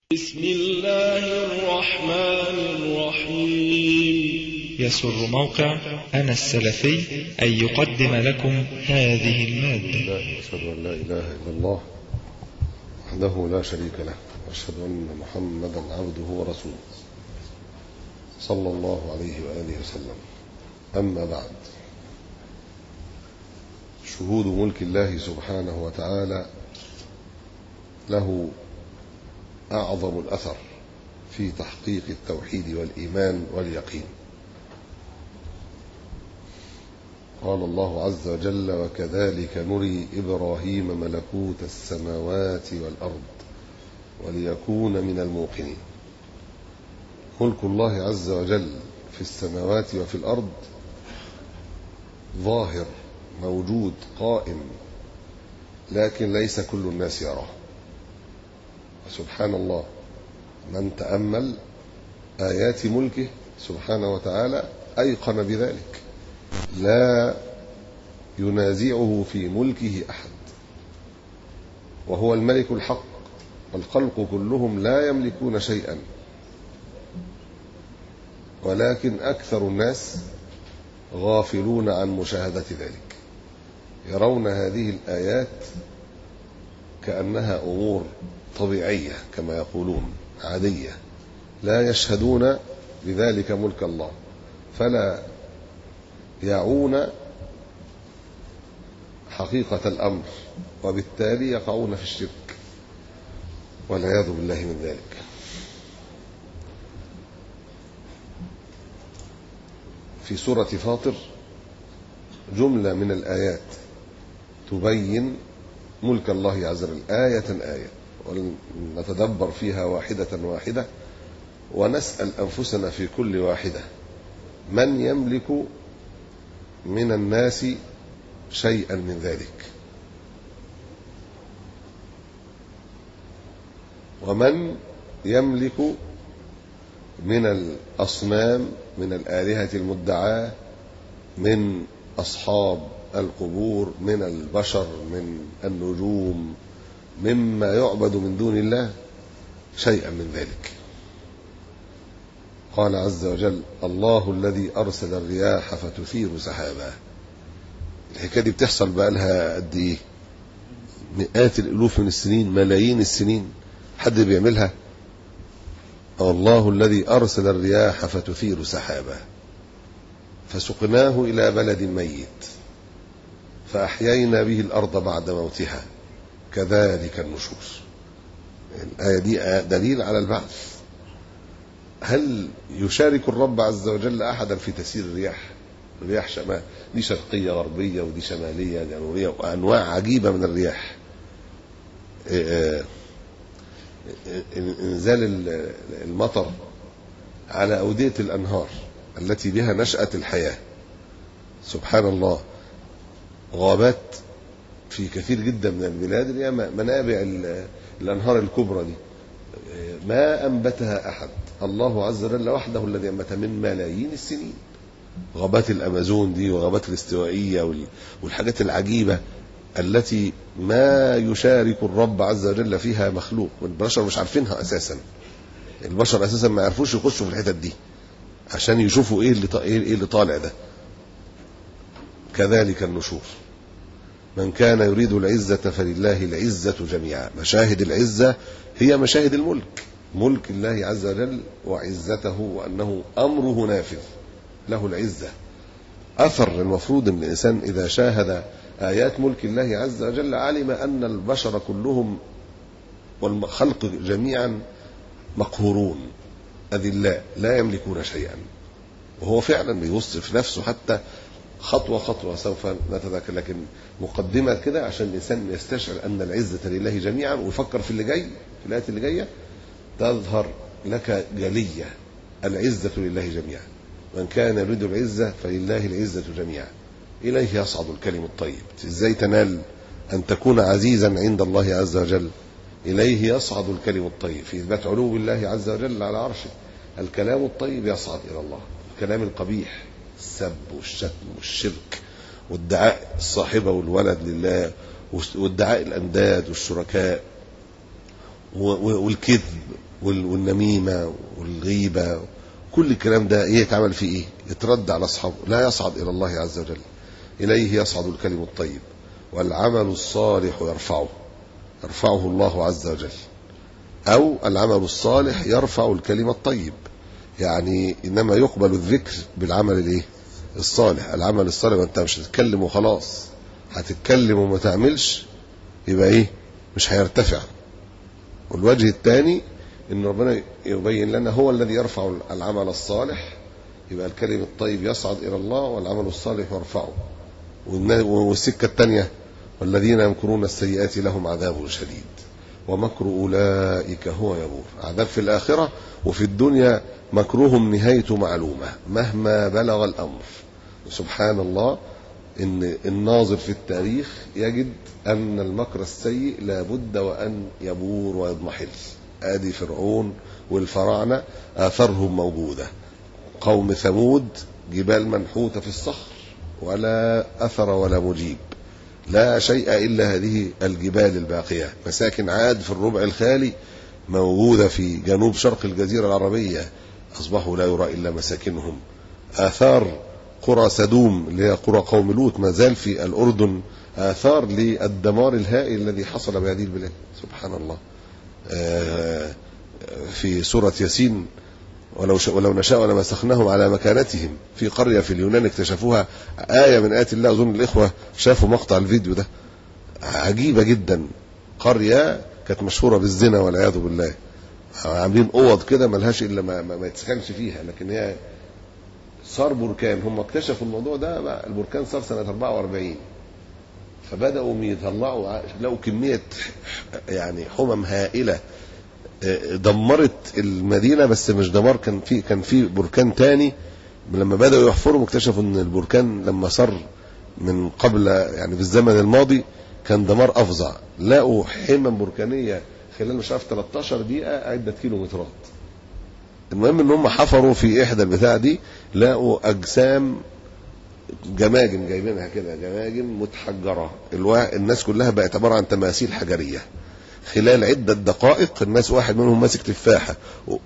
بسم الله الرحمن الرحيم يسر موقع أنا السلفي أن يقدم لكم هذه المادة الله أشهد أن لا إله إلا الله وحده لا شريك له وأشهد أن محمدا عبده ورسوله صلى الله عليه وآله وسلم أما بعد شهود ملك الله سبحانه وتعالى له أعظم الأثر في تحقيق التوحيد والإيمان واليقين قال الله عز وجل وكذلك نري إبراهيم ملكوت السماوات والأرض وليكون من الموقنين ملك الله عز وجل في السماوات وفي الأرض ظاهر موجود قائم لكن ليس كل الناس يراه سبحان الله من تأمل آيات ملكه سبحانه وتعالى أيقن بذلك لا ينازعه في ملكه أحد وهو الملك الحق والخلق كلهم لا يملكون شيئا ولكن أكثر الناس غافلون عن مشاهدة ذلك يرون هذه الآيات كأنها أمور طبيعية كما يقولون عادية لا يشهدون بذلك ملك الله فلا يعون حقيقة الأمر وبالتالي يقعون في الشرك والعياذ بالله من ذلك في سورة فاطر جملة من الآيات تبين ملك الله عز وجل آية آية ونتدبر فيها واحدة واحدة ونسأل أنفسنا في كل واحدة من يملك من الناس شيئا من ذلك ومن يملك من الأصنام من الآلهة المدعاة من أصحاب القبور من البشر من النجوم مما يعبد من دون الله شيئا من ذلك قال عز وجل الله الذي أرسل الرياح فتثير سحابا الحكاية دي بتحصل بقى لها قد إيه مئات الألوف من السنين ملايين السنين حد بيعملها الله الذي أرسل الرياح فتثير سحابا فسقناه إلى بلد ميت فأحيينا به الأرض بعد موتها كذلك النشور الآية دي دليل على البعث هل يشارك الرب عز وجل أحدا في تسيير الرياح الرياح شمال دي شرقية غربية ودي شمالية جنوبية وأنواع عجيبة من الرياح انزال المطر على أودية الأنهار التي بها نشأة الحياة سبحان الله غابات في كثير جدا من البلاد اللي هي منابع الأنهار الكبرى دي ما أنبتها أحد الله عز وجل وحده الذي أنبت من ملايين السنين غابات الأمازون دي وغابات الاستوائية والحاجات العجيبة التي ما يشارك الرب عز وجل فيها مخلوق والبشر مش عارفينها أساسا البشر أساسا ما يعرفوش يخشوا في الحتت دي عشان يشوفوا ايه اللي ايه اللي طالع ده كذلك النشور من كان يريد العزة فلله العزة جميعا مشاهد العزة هي مشاهد الملك ملك الله عز وجل وعزته وأنه أمره نافذ له العزة أثر المفروض أن الإنسان إذا شاهد آيات ملك الله عز وجل علم أن البشر كلهم والخلق جميعا مقهورون أذلاء لا يملكون شيئا وهو فعلا بيوصف نفسه حتى خطوة خطوة سوف نتذكر لكن مقدمة كده عشان الإنسان يستشعر أن العزة لله جميعا ويفكر في اللي جاي في الآيات اللي جاية تظهر لك جلية العزة لله جميعا من كان يريد العزة فلله العزة جميعا إليه يصعد الكلم الطيب إزاي تنال أن تكون عزيزا عند الله عز وجل إليه يصعد الكلم الطيب في إثبات علو الله عز وجل على عرشه الكلام الطيب يصعد إلى الله الكلام القبيح السب والشتم والشرك وادعاء الصاحبة والولد لله وادعاء الأنداد والشركاء والكذب وال- والنميمة والغيبة كل الكلام ده ايه يتعمل فيه ايه يترد على اصحابه لا يصعد الى الله عز وجل اليه يصعد الكلم الطيب والعمل الصالح يرفعه يرفعه الله عز وجل او العمل الصالح يرفع الكلم الطيب يعني انما يقبل الذكر بالعمل الايه الصالح العمل الصالح ما انت مش هتتكلم وخلاص هتتكلم وما تعملش يبقى ايه مش هيرتفع والوجه الثاني ان ربنا يبين لنا هو الذي يرفع العمل الصالح يبقى الكلم الطيب يصعد الى الله والعمل الصالح يرفعه والنا- والسكه الثانيه والذين يمكرون السيئات لهم عذاب شديد ومكر اولئك هو يبور عذاب في الاخره وفي الدنيا مكرهم نهايته معلومه مهما بلغ الامر سبحان الله ان الناظر في التاريخ يجد ان المكر السيء لا بد وان يبور ويضمحل ادي فرعون والفراعنه اثرهم موجوده قوم ثمود جبال منحوته في الصخر ولا اثر ولا مجيب لا شيء الا هذه الجبال الباقيه مساكن عاد في الربع الخالي موجوده في جنوب شرق الجزيره العربيه اصبحوا لا يرى الا مساكنهم اثار قرى سدوم اللي هي قرى قوم لوط ما زال في الاردن اثار للدمار الهائل الذي حصل بهذه البلاد سبحان الله آه، في سوره ياسين ولو ش... ولو نشاء لمسخناهم على مكانتهم في قريه في اليونان اكتشفوها ايه من ايات الله اظن الاخوه شافوا مقطع الفيديو ده عجيبه جدا قريه كانت مشهوره بالزنا والعياذ بالله عاملين اوض كده ملهاش الا ما, ما, ما يتسكنش فيها لكن هي صار بركان هم اكتشفوا الموضوع ده بقى البركان صار سنه 44 فبداوا يطلعوا ع- لقوا كميه يعني حمم هائله آه، دمرت المدينه بس مش دمار كان في كان في بركان تاني لما بداوا يحفروا اكتشفوا ان البركان لما صار من قبل يعني في الزمن الماضي كان دمار افظع لقوا حمم بركانيه خلال مش عارف 13 دقيقه عده كيلومترات المهم ان هم حفروا في احدى البتاع دي لقوا اجسام جماجم جايبينها كده جماجم متحجره الوا... الناس كلها بقت عباره عن تماثيل حجريه خلال عدة دقائق الناس واحد منهم ماسك تفاحة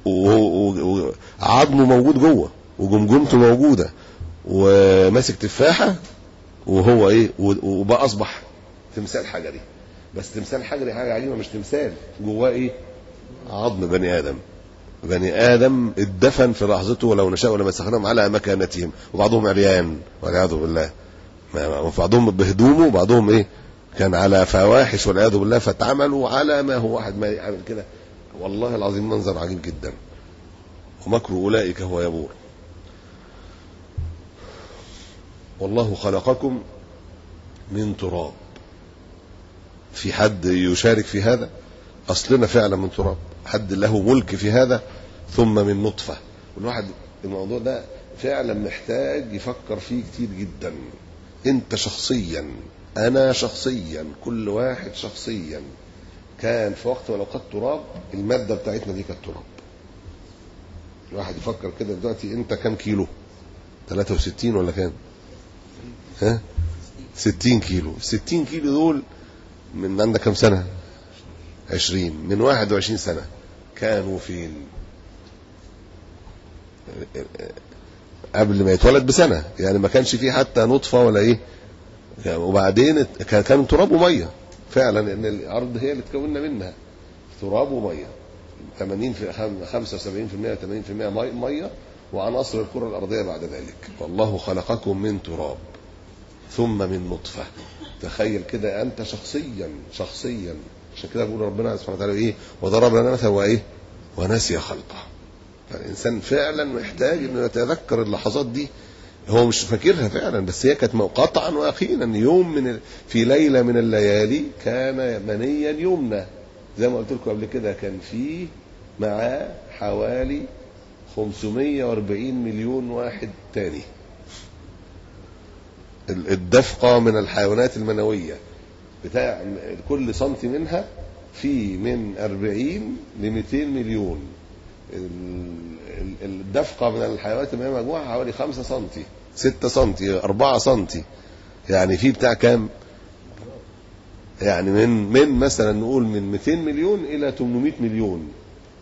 وعظمه موجود جوه وجمجمته موجودة وماسك تفاحة وهو ايه و- وبقى اصبح تمثال حجري بس تمثال حجري حاجة عجيبة مش تمثال جواه ايه عظم بني ادم بني ادم اتدفن في لحظته ولو نشاء لمسخناهم على مكانتهم وبعضهم عريان والعياذ بالله ما- وبعضهم بهدومه وبعضهم ايه كان على فواحش والعياذ بالله فاتعملوا على ما هو واحد ما يعمل كده والله العظيم منظر عجيب جدا ومكر اولئك هو يبور والله خلقكم من تراب في حد يشارك في هذا اصلنا فعلا من تراب حد له ملك في هذا ثم من نطفه والواحد الموضوع ده فعلا محتاج يفكر فيه كتير جدا انت شخصيا انا شخصيا كل واحد شخصيا كان في وقت ولو قد تراب الماده بتاعتنا دي كانت تراب الواحد يفكر كده دلوقتي انت كام كيلو 63 ولا كام ها 60 كيلو 60 كيلو دول من عندك كام سنه 20 من 21 سنه كانوا فين قبل ما يتولد بسنه يعني ما كانش فيه حتى نطفه ولا ايه وبعدين كان كان تراب وميه فعلا ان الارض هي اللي تكوننا منها تراب وميه 80 في 75% 80% مي- ميه وعناصر الكره الارضيه بعد ذلك والله خلقكم من تراب ثم من نطفه تخيل كده انت شخصيا شخصيا عشان كده بيقول ربنا سبحانه وتعالى ايه وضرب لنا مثلا وايه ونسي خلقه فالانسان فعلا محتاج انه يتذكر اللحظات دي هو مش فاكرها فعلا بس هي كانت قطعا ويقينا يوم من ال... في ليله من الليالي كان منيا يمنى زي ما قلت لكم قبل كده كان فيه معاه حوالي 540 مليون واحد تاني ال- الدفقه من الحيوانات المنويه بتاع كل سنتي منها في من 40 ل 200 مليون ال- ال- الدفقه من الحيوانات المنويه مجموعها حوالي 5 سنتي 6 سنتي 4 سنتي يعني في بتاع كام يعني من من مثلا نقول من 200 مليون الى 800 مليون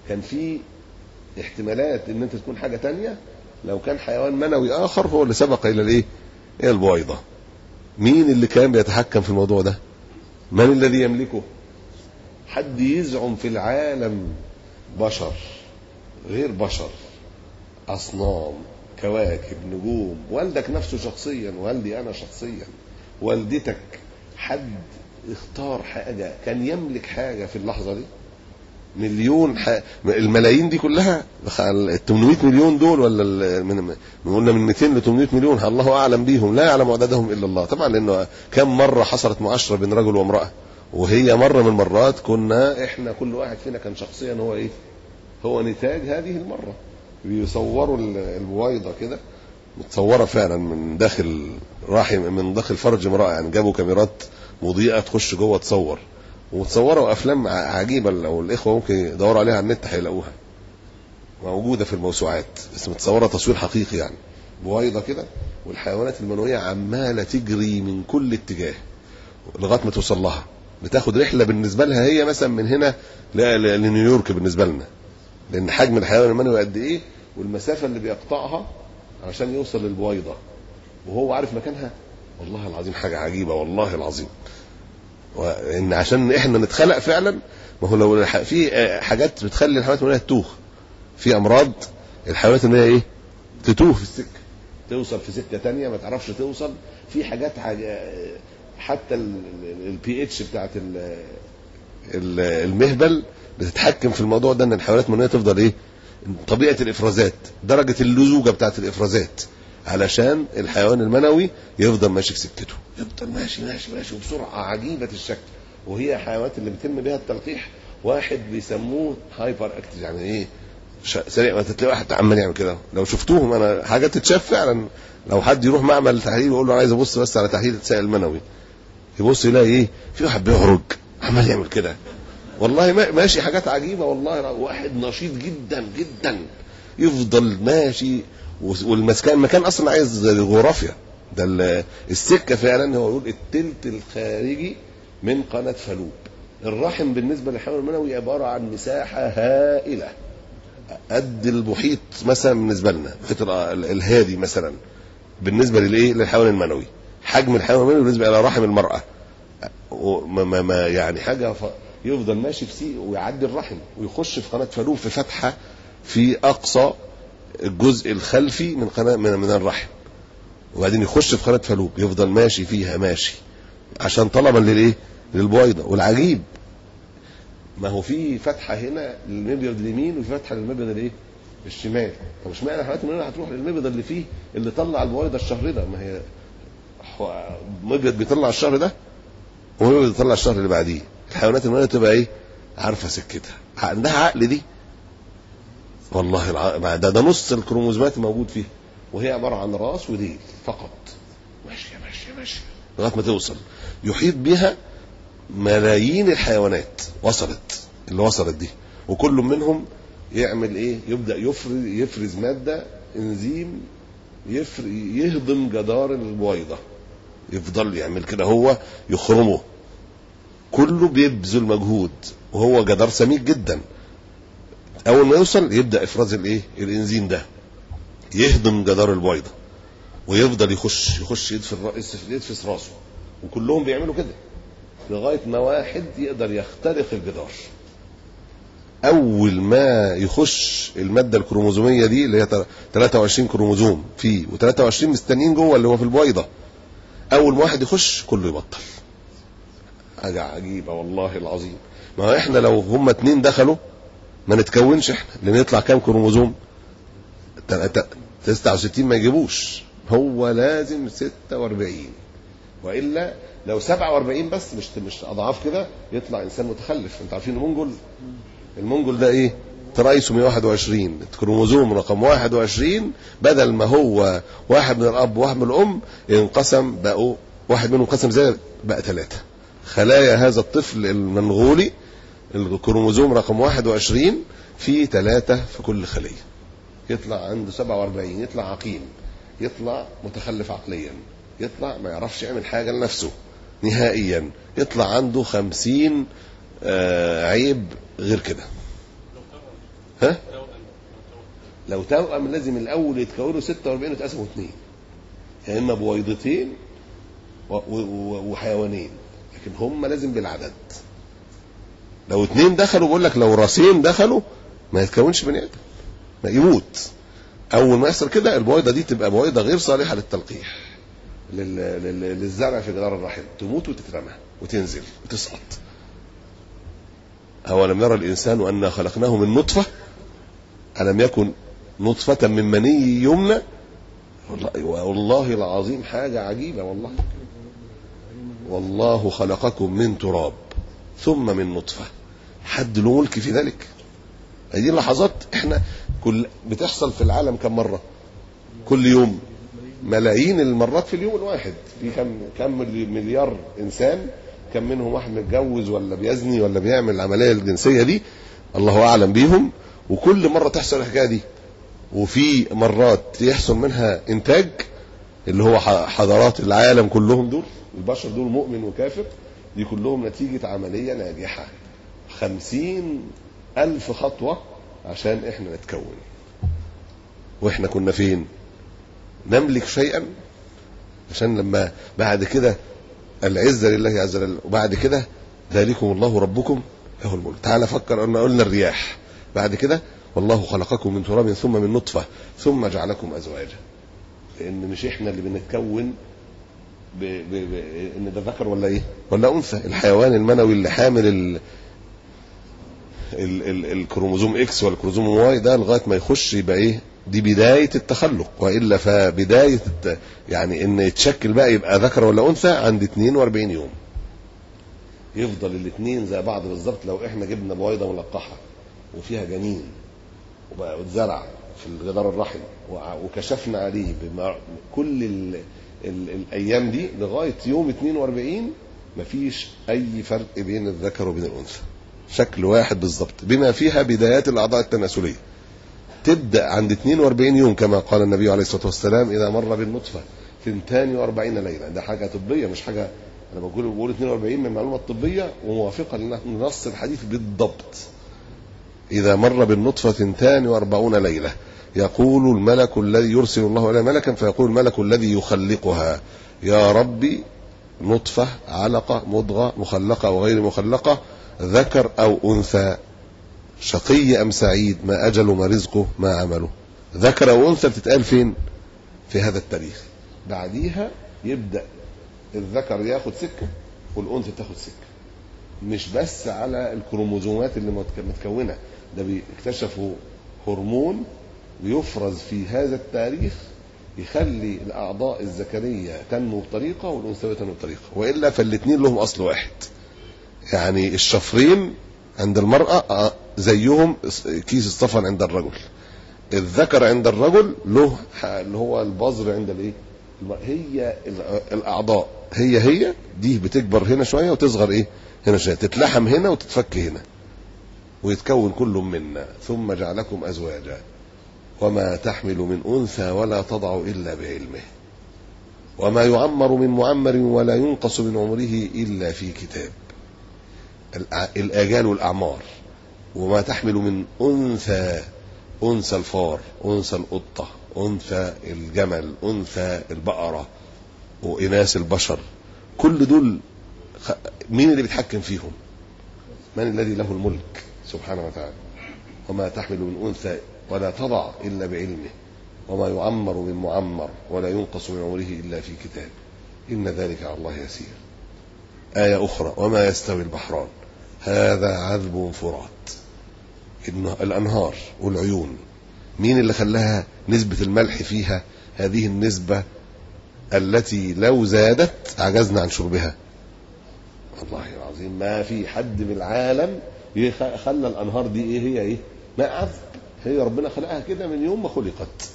كان في احتمالات ان انت تكون حاجه تانية لو كان حيوان منوي اخر هو اللي سبق الى الايه الى البويضه مين اللي كان بيتحكم في الموضوع ده من الذي يملكه حد يزعم في العالم بشر غير بشر اصنام كواكب نجوم والدك نفسه شخصيا والدي انا شخصيا والدتك حد اختار حاجه كان يملك حاجه في اللحظه دي مليون ح... الملايين دي كلها ال 800 مليون دول ولا ال... من قلنا من 200 ل 800 مليون الله اعلم بيهم لا يعلم عددهم الا الله طبعا لانه كم مره حصلت معاشره بين رجل وامراه وهي مره من المرات كنا احنا كل واحد فينا كان شخصيا هو ايه هو نتاج هذه المره بيصوروا البويضه كده متصوره فعلا من داخل رحم من داخل فرج امراه يعني جابوا كاميرات مضيئه تخش جوه تصور ومتصوره افلام عجيبه لو الاخوه ممكن يدوروا عليها على النت هيلاقوها موجوده في الموسوعات بس متصوره تصوير حقيقي يعني بويضه كده والحيوانات المنويه عماله تجري من كل اتجاه لغايه ما توصل لها بتاخد رحله بالنسبه لها هي مثلا من هنا لنيويورك بالنسبه لنا لان حجم الحيوان المنوي قد ايه والمسافه اللي بيقطعها عشان يوصل للبويضه وهو عارف مكانها والله العظيم حاجه عجيبه والله العظيم وان عشان احنا نتخلق فعلا ما هو لو في حاجات بتخلي الحيوانات المنويه تتوه في امراض الحيوانات المنويه ايه تتوه في السكه توصل في سكه تانية ما تعرفش توصل في حاجات حاجة حتى البي اتش بتاعت المهبل بتتحكم في الموضوع ده ان الحيوانات المنويه تفضل ايه طبيعه الافرازات درجه اللزوجه بتاعت الافرازات علشان الحيوان المنوي يفضل ماشي في سكته يفضل ماشي ماشي ماشي وبسرعه عجيبه الشكل وهي الحيوانات اللي بيتم بها التلقيح واحد بيسموه هايبر اكتف يعني ايه سريع ما تلاقي واحد عمال يعمل كده لو شفتوهم انا حاجه تتشاف فعلا لو حد يروح معمل تحليل ويقول له عايز ابص بس على تحليل السائل المنوي يبص يلاقي ايه في واحد بيعرج عمال يعمل كده والله ماشي حاجات عجيبه والله واحد نشيط جدا جدا يفضل ماشي والمكان المكان اصلا عايز جغرافيا ده السكه فعلا هو يقول التلت الخارجي من قناه فلوب الرحم بالنسبه للحيوان المنوي عباره عن مساحه هائله قد المحيط مثلا بالنسبه لنا المحيط الهادي مثلا بالنسبه للايه للحيوان المنوي حجم الحيوان المنوي بالنسبه الى رحم المراه ما ما يعني حاجه ف... يفضل ماشي في سي ويعدي الرحم ويخش في قناه فلوب في فتحه في اقصى الجزء الخلفي من قناه من, من الرحم وبعدين يخش في قناه فلوب يفضل ماشي فيها ماشي عشان طلبا للايه للبويضه والعجيب ما هو في فتحه هنا للمبيض اليمين وفي فتحه للمبيض الايه الشمال طب اشمعنى الحيوانات المنويه هتروح للمبيض اللي فيه اللي طلع البويضه الشهر ده ما هي مبيض بيطلع الشهر ده ومبيض بيطلع الشهر اللي بعديه الحيوانات المنويه تبقى ايه عارفه سكتها عندها عقل دي والله الع... ده ده نص الكروموزومات موجود فيها وهي عباره عن راس وديل فقط ماشيه ماشيه ماشيه لغايه ما توصل يحيط بها ملايين الحيوانات وصلت اللي وصلت دي وكل منهم يعمل ايه يبدا يفرز يفرز ماده انزيم يفر يهضم جدار البويضه يفضل يعمل كده هو يخرمه كله بيبذل مجهود وهو جدار سميك جدا اول ما يوصل يبدا افراز الايه الانزيم ده يهضم جدار البويضه ويفضل يخش يخش يدفس يدفس راسه وكلهم بيعملوا كده لغايه ما واحد يقدر يخترق الجدار اول ما يخش الماده الكروموزوميه دي اللي هي 23 كروموزوم فيه و23 مستنيين جوه اللي هو في البويضه اول ما واحد يخش كله يبطل حاجه عجيبه والله العظيم ما هو احنا لو هم اتنين دخلوا ما نتكونش احنا لان يطلع كام كروموزوم 69 ما يجيبوش هو لازم 46 والا لو 47 بس مش مش اضعاف كده يطلع انسان متخلف انتوا عارفين المنجل المنجل ده ايه ترايسومي 21 الكروموزوم رقم 21 بدل ما هو واحد من الاب وواحد من الام انقسم بقوا واحد منهم انقسم زي بقى ثلاثه خلايا هذا الطفل المنغولي الكروموزوم رقم 21 فيه ثلاثة في كل خلية يطلع عنده 47 يطلع عقيم يطلع متخلف عقليا يطلع ما يعرفش يعمل حاجة لنفسه نهائيا يطلع عنده 50 آه عيب غير كده ها لو توأم لازم الاول يتكونوا 46 ويتقسموا اثنين يا اما بويضتين و- و- و- وحيوانين لكن هم لازم بالعدد لو اتنين دخلوا بقول لك لو راسين دخلوا ما يتكونش بني ادم ما يموت اول ما يحصل كده البويضه دي تبقى بويضه غير صالحه للتلقيح لل... لل... للزرع في جدار الرحم تموت وتترمى وتنزل وتسقط أولم يرى الإنسان أنا خلقناه من نطفة ألم يكن نطفة من مني يمنى والله, والله العظيم حاجة عجيبة والله والله خلقكم من تراب ثم من نطفة حد له ملك في ذلك هذه اللحظات احنا كل بتحصل في العالم كم مرة كل يوم ملايين المرات في اليوم الواحد في كم كم مليار انسان كم منهم واحد متجوز ولا بيزني ولا بيعمل العمليه الجنسيه دي الله اعلم بيهم وكل مره تحصل الحكايه دي وفي مرات يحصل منها انتاج اللي هو حضارات العالم كلهم دول البشر دول مؤمن وكافر دي كلهم نتيجة عملية ناجحة خمسين ألف خطوة عشان احنا نتكون واحنا كنا فين نملك شيئا عشان لما بعد كده العزة لله عز وجل وبعد كده ذلكم الله ربكم له الملك تعالى فكر أن قلنا الرياح بعد كده والله خلقكم من تراب ثم من نطفة ثم جعلكم أزواجا لأن مش إحنا اللي بنتكون ب... ب... ب... إن ده ذكر ولا إيه ولا أنثى الحيوان المنوي اللي حامل ال... ال... ال... الكروموزوم إكس والكروموزوم واي ده لغاية ما يخش يبقى إيه دي بداية التخلق وإلا فبداية الت... يعني إن يتشكل بقى يبقى ذكر ولا أنثى عند 42 يوم يفضل الاثنين زي بعض بالظبط لو احنا جبنا بويضة ملقحة وفيها جنين وبقى اتزرع في جدار الرحم وكشفنا عليه بما كل ال ال الايام دي لغايه يوم 42 مفيش اي فرق بين الذكر وبين الانثى شكل واحد بالظبط بما فيها بدايات الاعضاء التناسليه تبدا عند 42 يوم كما قال النبي عليه الصلاه والسلام اذا مر بالنطفه 42 ليله ده حاجه طبيه مش حاجه انا بقول بقول 42 من المعلومه الطبيه وموافقه لنص الحديث بالضبط إذا مر بالنطفة ثنتان وأربعون ليلة يقول الملك الذي يرسل الله إليه ملكا فيقول الملك الذي يخلقها يا ربي نطفة علقة مضغة مخلقة وغير مخلقة ذكر أو أنثى شقي أم سعيد ما أجله ما رزقه ما عمله ذكر أو أنثى بتتقال فين في هذا التاريخ بعديها يبدأ الذكر ياخد سكة والأنثى تاخد سكة مش بس على الكروموزومات اللي متكونه ده بيكتشفوا هرمون بيفرز في هذا التاريخ يخلي الاعضاء الذكريه تنمو بطريقه والانثويه تنمو بطريقه والا فالاثنين لهم اصل واحد يعني الشفرين عند المراه زيهم كيس الصفن عند الرجل الذكر عند الرجل له اللي هو البذر عند الايه هي الاعضاء هي هي دي بتكبر هنا شويه وتصغر ايه هنا شويه تتلحم هنا وتتفك هنا ويتكون كل منا ثم جعلكم ازواجا وما تحمل من انثى ولا تضع الا بعلمه وما يعمر من معمر ولا ينقص من عمره الا في كتاب الاجال والاعمار وما تحمل من انثى انثى الفار انثى القطه انثى الجمل انثى البقره واناث البشر كل دول مين اللي بيتحكم فيهم من الذي له الملك سبحانه وتعالى وما تحمل من أنثى ولا تضع إلا بعلمه وما يعمر من معمر ولا ينقص من عمره إلا في كتاب إن ذلك على الله يسير آية أخرى وما يستوي البحران هذا عذب فرات الأنهار والعيون مين اللي خلاها نسبة الملح فيها هذه النسبة التي لو زادت عجزنا عن شربها والله العظيم ما في حد من العالم خلى الانهار دي ايه هي ايه ماء عذب هي ربنا خلقها كده من يوم ما خلقت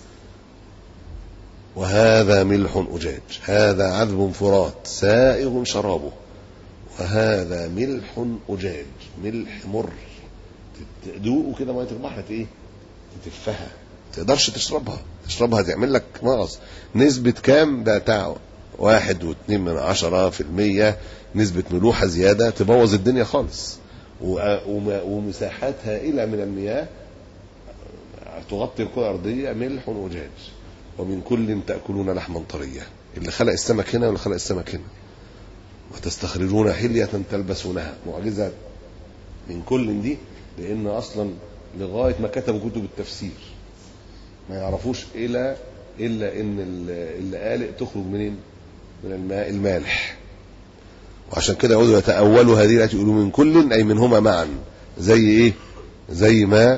وهذا ملح أجاج هذا عذب فرات سائغ شرابه وهذا ملح أجاج ملح مر تدوقه كده ميه البحر ايه تتفها تقدرش تشربها تشربها تعمل لك مغص نسبة كام ده بتاع واحد واثنين من عشرة في المية نسبة ملوحة زيادة تبوظ الدنيا خالص ومساحات هائلة من المياه تغطي الكره الارضيه ملح وجاج ومن كل تاكلون لحما طريا اللي خلق السمك هنا واللي خلق السمك هنا وتستخرجون حليه تلبسونها معجزات من كل دي لان اصلا لغايه ما كتبوا كتب التفسير ما يعرفوش الا الا ان اللآلئ تخرج منين؟ من الماء المالح وعشان كده يقعدوا يتأولوا هذه التي يقولوا من كل أي منهما معا زي إيه زي ما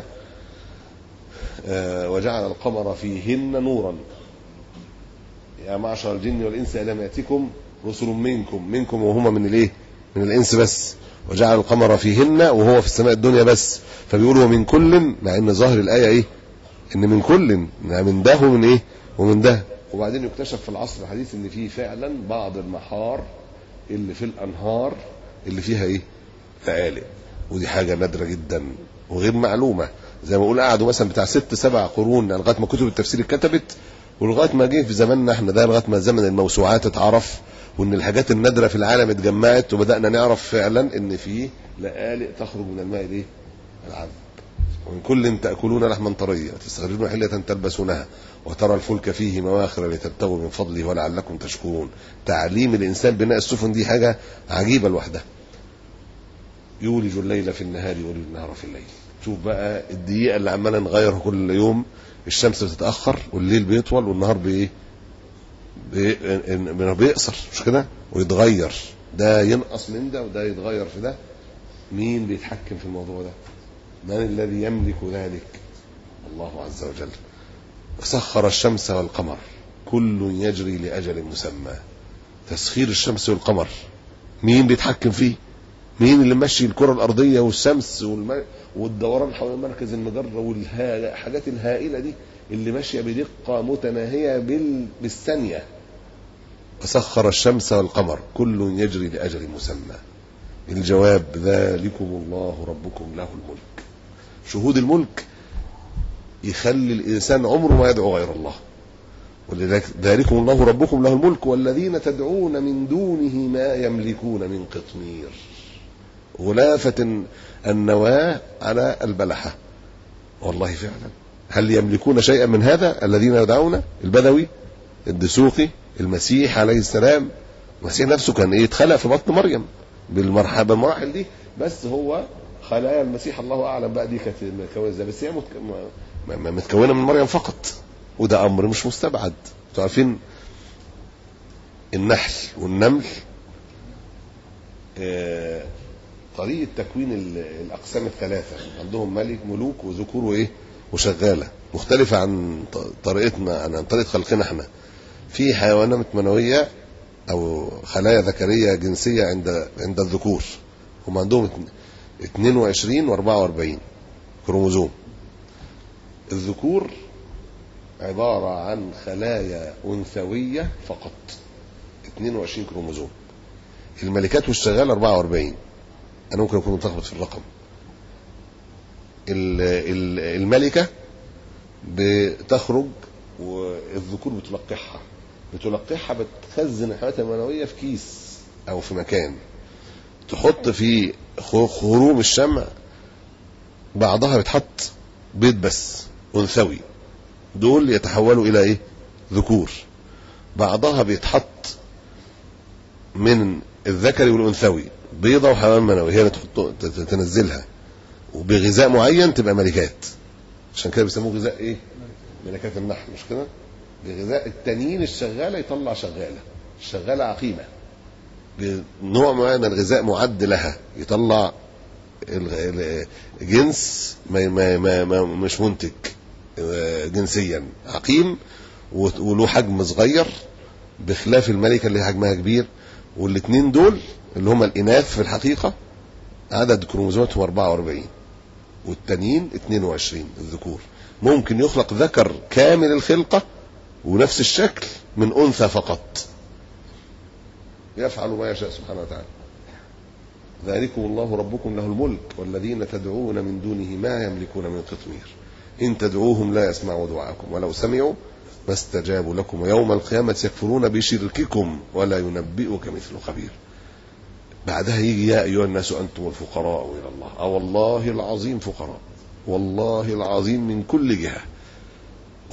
آه وجعل القمر فيهن نورا يا معشر الجن والإنس ألم يأتكم رسل منكم منكم وهما من الإيه من الإنس بس وجعل القمر فيهن وهو في السماء الدنيا بس فبيقولوا من كل مع ان ظاهر الايه ايه ان من كل من ده ومن ايه ومن ده وبعدين يكتشف في العصر الحديث ان في فعلا بعض المحار اللي في الانهار اللي فيها ايه لآلئ ودي حاجه نادره جدا وغير معلومه زي ما اقول قعدوا مثلا بتاع ست سبع قرون لغايه ما كتب التفسير اتكتبت ولغايه ما جه في زماننا احنا ده لغايه ما زمن الموسوعات اتعرف وان الحاجات النادره في العالم اتجمعت وبدانا نعرف فعلا ان في لآلئ تخرج من الماء الايه العذب ومن كل تأكلون لحما طريا وتستخرجون حلية تلبسونها وترى الفلك فيه مواخر لتبتغوا من فضله ولعلكم تشكرون تعليم الإنسان بناء السفن دي حاجة عجيبة لوحدها يولج الليل في النهار ويولج النهار في الليل شوف بقى الدقيقة اللي عمالة نغير كل يوم الشمس بتتأخر والليل بيطول والنهار بإيه بي... بيقصر مش كده ويتغير ده ينقص من ده وده يتغير في ده مين بيتحكم في الموضوع ده من الذي يملك ذلك الله عز وجل وسخر الشمس والقمر كل يجري لأجل مسمى تسخير الشمس والقمر مين بيتحكم فيه مين اللي ماشي الكرة الأرضية والشمس والم... والدوران حول مركز المجرة والحاجات الهائلة دي اللي ماشية بدقة متناهية بال... بالثانية وسخر الشمس والقمر كل يجري لأجل مسمى الجواب ذلكم الله ربكم له الملك شهود الملك يخلي الإنسان عمره ما يدعو غير الله ولذلك ذلكم الله ربكم له الملك والذين تدعون من دونه ما يملكون من قطمير غلافة النواة على البلحة والله فعلا هل يملكون شيئا من هذا الذين يدعون البدوي الدسوقي المسيح عليه السلام المسيح نفسه كان ايه اتخلق في بطن مريم بالمرحله بالمراحل دي بس هو خلايا المسيح الله اعلم بقى دي كانت متكونه ازاي بس هي متكونه من مريم فقط وده امر مش مستبعد انتوا عارفين النحل والنمل آه طريقه تكوين الاقسام الثلاثه عندهم ملك ملوك وذكور وايه وشغاله مختلفه عن طريقتنا عن طريقه خلقنا احنا في حيوانات منويه او خلايا ذكريه جنسيه عند عند الذكور هم عندهم 22 و44 كروموزوم الذكور عبارة عن خلايا أنثوية فقط 22 كروموزوم الملكات والشغال 44 أنا ممكن أكون متلخبط في الرقم الملكة بتخرج والذكور بتلقحها بتلقحها بتخزن الحيوانات المنوية في كيس أو في مكان تحط في خروم الشمع بعضها بتحط بيض بس أنثوي دول يتحولوا إلى إيه؟ ذكور بعضها بيتحط من الذكري والأنثوي بيضة وحيوان منوي هي اللي تنزلها وبغذاء معين تبقى ملكات عشان كده بيسموه غذاء ايه؟ ملكات النحل مش كده؟ بغذاء التانيين الشغاله يطلع شغاله الشغاله عقيمه بنوع معين من الغذاء معد لها يطلع جنس ما ما ما ما مش منتج جنسيا عقيم وله حجم صغير بخلاف الملكه اللي حجمها كبير والاثنين دول اللي هم الاناث في الحقيقه عدد كروموزوماتهم 44 والتانيين 22 الذكور ممكن يخلق ذكر كامل الخلقه ونفس الشكل من انثى فقط يفعل ما يشاء سبحانه وتعالى ذلكم الله ربكم له الملك والذين تدعون من دونه ما يملكون من قطمير إن تدعوهم لا يسمعوا دعاءكم ولو سمعوا ما استجابوا لكم ويوم القيامة يكفرون بشرككم ولا ينبئك مثل خبير بعدها يجي يا أيها الناس أنتم الفقراء إلى الله أو والله العظيم فقراء والله العظيم من كل جهة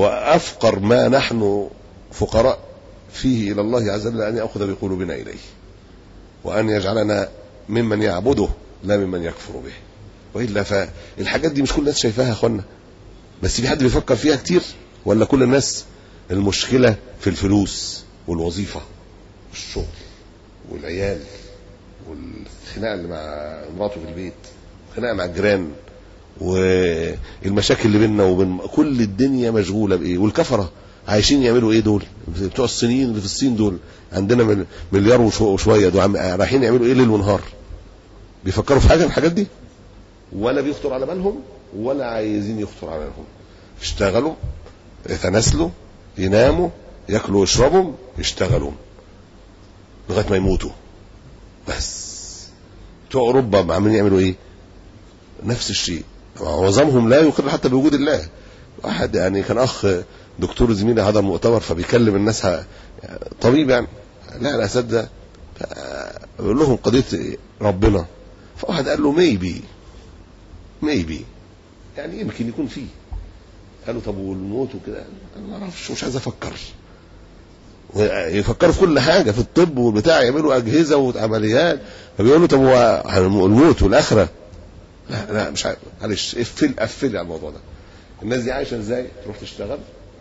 وأفقر ما نحن فقراء فيه إلى الله عز وجل أن يأخذ بقلوبنا إليه وأن يجعلنا ممن يعبده لا ممن يكفر به وإلا فالحاجات دي مش كل الناس شايفاها يا أخوانا بس في حد بيفكر فيها كتير ولا كل الناس المشكلة في الفلوس والوظيفة والشغل والعيال والخناقة اللي مع مراته في البيت خناقة مع الجيران والمشاكل اللي بيننا وبين كل الدنيا مشغولة بإيه والكفرة عايشين يعملوا ايه دول بتوع الصينيين اللي في الصين دول عندنا مل- مليار وشو- وشويه دول عم- رايحين يعملوا ايه ليل ونهار بيفكروا في حاجه من الحاجات دي ولا بيخطر على بالهم ولا عايزين يخطر على بالهم يشتغلوا يتناسلوا يناموا ياكلوا ويشربوا يشتغلوا لغايه ما يموتوا بس بتوع اوروبا عاملين يعملوا ايه نفس الشيء معظمهم لا يقر حتى بوجود الله واحد يعني كان اخ دكتور زميلي هذا المؤتمر فبيكلم الناس ه- طبيب يعني لا الاساتذه بيقول لهم قضيه ربنا فواحد قال له ميبي ميبي يعني يمكن يكون فيه قالوا طب والموت وكده انا ما اعرفش مش عايز افكر يفكروا في كل حاجه في الطب والبتاع يعملوا اجهزه وعمليات فبيقولوا طب هو الموت والاخره لا لا مش عارف معلش قفل قفلي على الموضوع ده الناس دي عايشه ازاي تروح تشتغل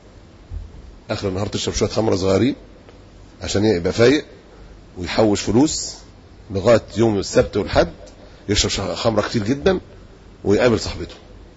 اخر النهار تشرب شويه خمره صغيرين عشان يبقى فايق ويحوش فلوس لغايه يوم السبت والحد يشرب ش- خمره كتير جدا ويقابل صاحبته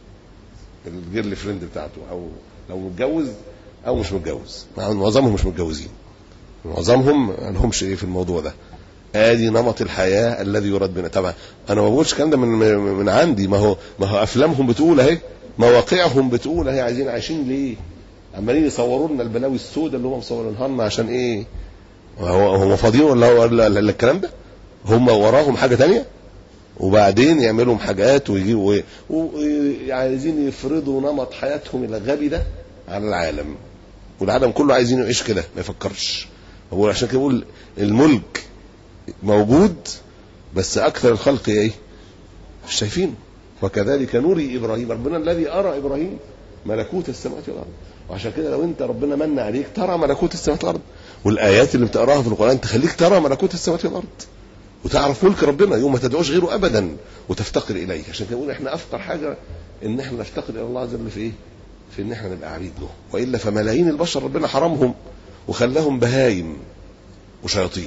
الجيرل فريند بتاعته او لو متجوز او مش متجوز مع إن معظمهم مش متجوزين معظمهم ما لهمش ايه في الموضوع ده ادي نمط الحياه الذي يراد بنا طبعا انا ما بقولش الكلام ده من من عندي ما هو ما هو افلامهم بتقول اهي مواقعهم بتقول اهي عايزين عايشين ليه عمالين يصوروا لنا البلاوي السوداء اللي هم مصورينها لنا عشان ايه هو هم فاضيين ولا هو ولا ولا الكلام ده هم وراهم حاجه تانية وبعدين يعملوا حاجات ويجيبوا ايه وعايزين يفرضوا نمط حياتهم الغبي ده على العالم والعالم كله عايزين يعيش كده ما يفكرش هو عشان كده بيقول الملك موجود بس اكثر الخلق ايه مش شايفينه وكذلك نري ابراهيم ربنا الذي ارى ابراهيم ملكوت السماوات والارض وعشان كده لو انت ربنا من عليك ترى ملكوت السماوات والارض والايات اللي بتقراها في القران تخليك ترى ملكوت السماوات والارض وتعرف ملك ربنا يوم ما تدعوش غيره ابدا وتفتقر اليه عشان كده نقول احنا افقر حاجه ان احنا نفتقر الى الله عز وجل في ايه؟ في ان احنا نبقى عبيد له والا فملايين البشر ربنا حرمهم وخلاهم بهايم وشياطين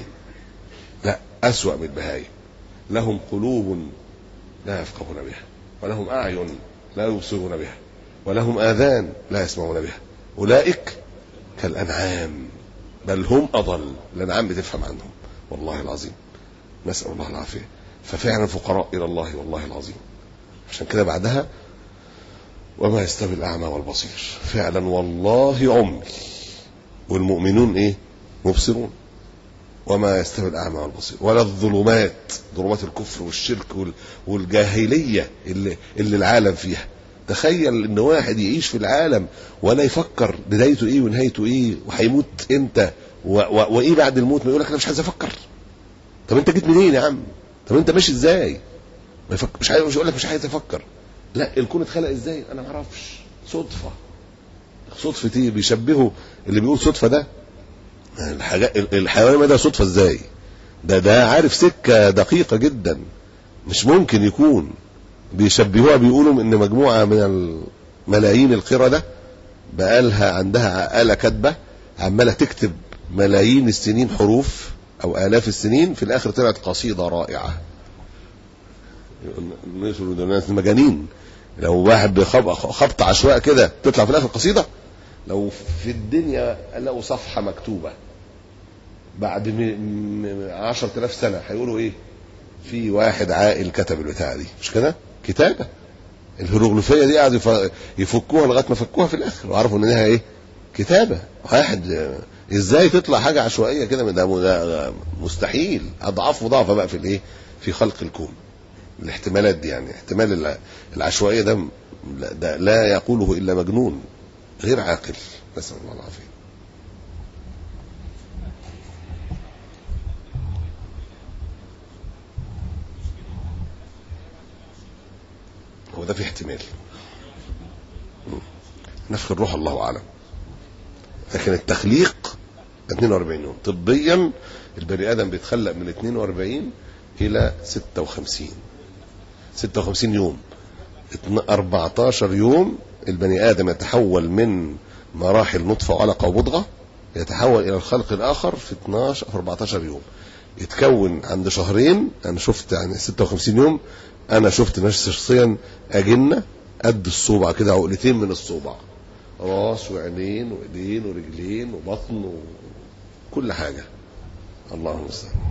لا اسوا من البهايم لهم قلوب لا يفقهون بها ولهم اعين لا يبصرون بها ولهم اذان لا يسمعون بها اولئك كالانعام بل هم اضل الانعام بتفهم عنهم والله العظيم نسال الله العافيه ففعلا فقراء الى الله والله العظيم عشان كده بعدها وما يستوي الاعمى والبصير فعلا والله عمي والمؤمنون ايه مبصرون وما يستوي الاعمى والبصير ولا الظلمات ظلمات الكفر والشرك وال- والجاهليه اللي, اللي العالم فيها تخيل ان واحد يعيش في العالم ولا يفكر بدايته ايه ونهايته ايه وهيموت امتى و- و- وايه بعد الموت ما يقول لك انا مش عايز افكر طب انت جيت منين يا عم طب انت ماشي ازاي ما يفكر مش عايز مش يقول لك مش عايز افكر لا الكون اتخلق ازاي انا ما اعرفش صدفه صدفه ايه بيشبهوا اللي بيقول صدفه ده الحاجات الحيوان ده صدفه ازاي ده ده عارف سكه دقيقه جدا مش ممكن يكون بيشبهوها بيقولوا ان مجموعه من الملايين القردة بقالها عندها آلة كاتبة عمالة تكتب ملايين السنين حروف أو آلاف السنين في الآخر طلعت قصيدة رائعة الناس يقولوا ده ناس مجانين لو واحد بخبط عشواء كده تطلع في الآخر قصيدة لو في الدنيا لقوا صفحة مكتوبة بعد م- م- عشرة آلاف سنة هيقولوا إيه في واحد عاقل كتب البتاعة دي مش كده كتابة الهيروغليفية دي قعدوا يف- يفكوها لغاية ما فكوها في الآخر وعرفوا إنها إيه كتابة واحد آه، ازاي تطلع حاجة عشوائية كده من ده ده مستحيل أضعاف مضاعفة بقى في الإيه في خلق الكون الاحتمالات دي يعني احتمال الع- العشوائية ده م- لا- ده لا يقوله إلا مجنون غير عاقل نسأل الله العافية هو ده في احتمال مم. نفخ الروح الله أعلم لكن التخليق 42 يوم طبيا البني ادم بيتخلق من 42 الى 56 56 يوم 14 يوم البني ادم يتحول من مراحل نطفه وعلقه ومضغه يتحول الى الخلق الاخر في 12 في 14 يوم يتكون عند شهرين انا شفت يعني 56 يوم انا شفت نفسي شخصيا اجنه قد الصوبع كده عقلتين من الصوبع راس وعينين وايدين ورجلين وبطن وكل حاجه الله المستعان